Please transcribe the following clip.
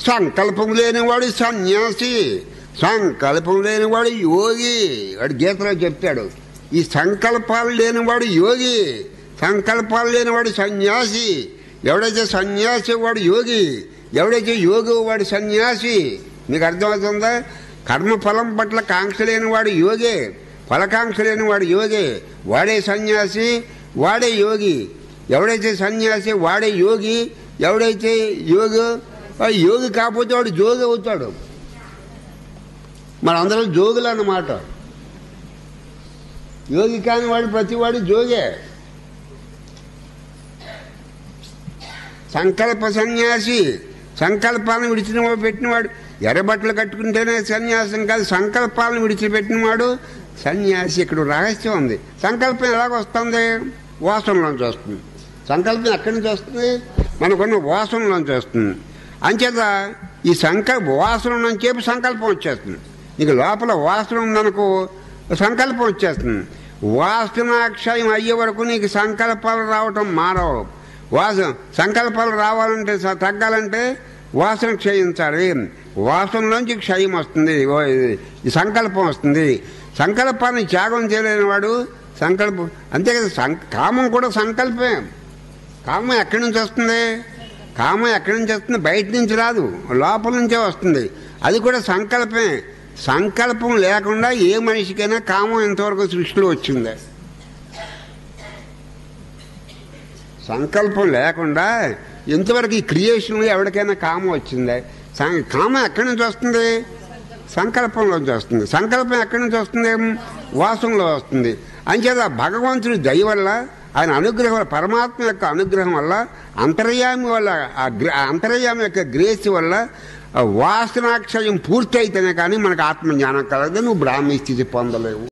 సంకల్పం లేనివాడు సన్యాసి సంకల్పం లేనివాడు యోగి వాడు గీతలో చెప్తాడు ఈ సంకల్పాలు లేనివాడు యోగి సంకల్పాలు లేనివాడు సన్యాసి ఎవడైతే సన్యాసి వాడు యోగి ఎవడైతే యోగి వాడు సన్యాసి మీకు అర్థమవుతుందా కర్మఫలం పట్ల కాంక్ష లేనివాడు యోగే ఫలకాంక్ష లేనివాడు యోగే వాడే సన్యాసి వాడే యోగి ఎవడైతే సన్యాసి వాడే యోగి ఎవడైతే యోగి వాడు యోగి కాకపోతే వాడు జోగి అవుతాడు మన అందరం జోగులు అన్నమాట యోగి కాని వాడు ప్రతివాడు జోగే సంకల్ప సన్యాసి సంకల్పాలను విడిచిన పెట్టినవాడు ఎర్రబట్టలు కట్టుకుంటేనే సన్యాసం కాదు సంకల్పాలను విడిచిపెట్టినవాడు సన్యాసి ఇక్కడ రహస్యం ఉంది సంకల్పం ఎలాగ వస్తుంది వాసనలోంచి వస్తుంది సంకల్పం ఎక్కడి నుంచి వస్తుంది మనకున్న వాసనలోంచి వస్తుంది అంచేత ఈ సంకల్ప వాసన నుంచి చెప్పి సంకల్పం వచ్చేస్తుంది నీకు లోపల వాసన ఉందనుకో సంకల్పం వచ్చేస్తుంది వాసనాక్షయం అయ్యే వరకు నీకు సంకల్పాలు రావటం మారవు వాసన సంకల్పాలు రావాలంటే స- తగ్గాలంటే వాసన క్షయించాలి వాసనలోంచి క్షయం వస్తుంది ఓ ఇది- ఈ సంకల్పం వస్తుంది సంకల్పాన్ని త్యాగం చేయలేని వాడు సంకల్పం అంతే కదా సం కామం కూడా సంకల్పమే కామం ఎక్కడి నుంచి వస్తుంది కామం ఎక్కడి నుంచి వస్తుంది బయట నుంచి రాదు లోపల నుంచే వస్తుంది అది కూడా సంకల్పమే సంకల్పం లేకుండా ఏ మనిషికైనా కామం ఇంతవరకు సృష్టిలో వచ్చింది సంకల్పం లేకుండా ఇంతవరకు ఈ క్రియేషన్లో ఎవరికైనా కామం వచ్చింది సం- కామం ఎక్కడి నుంచి వస్తుంది సంకల్పంలోంచి వస్తుంది సంకల్పం ఎక్కడి నుంచి వస్తుంది వాసంలో వస్తుంది అంచేత భగవంతుడి దయ వల్ల ఆయన అనుగ్రహం వల్ల పరమాత్మ యొక్క అనుగ్రహం వల్ల అంతర్యామి వల్ల ఆ గ్ర- ఆ అంతర్యామి యొక్క గ్రేస్ వల్ల ఆ వాసనాక్షయం పూర్తి అయితేనే కానీ మనకు ఆత్మజ్ఞానం కలగదు నువ్వు బ్రాహ్మీ స్థితి పొందలేవు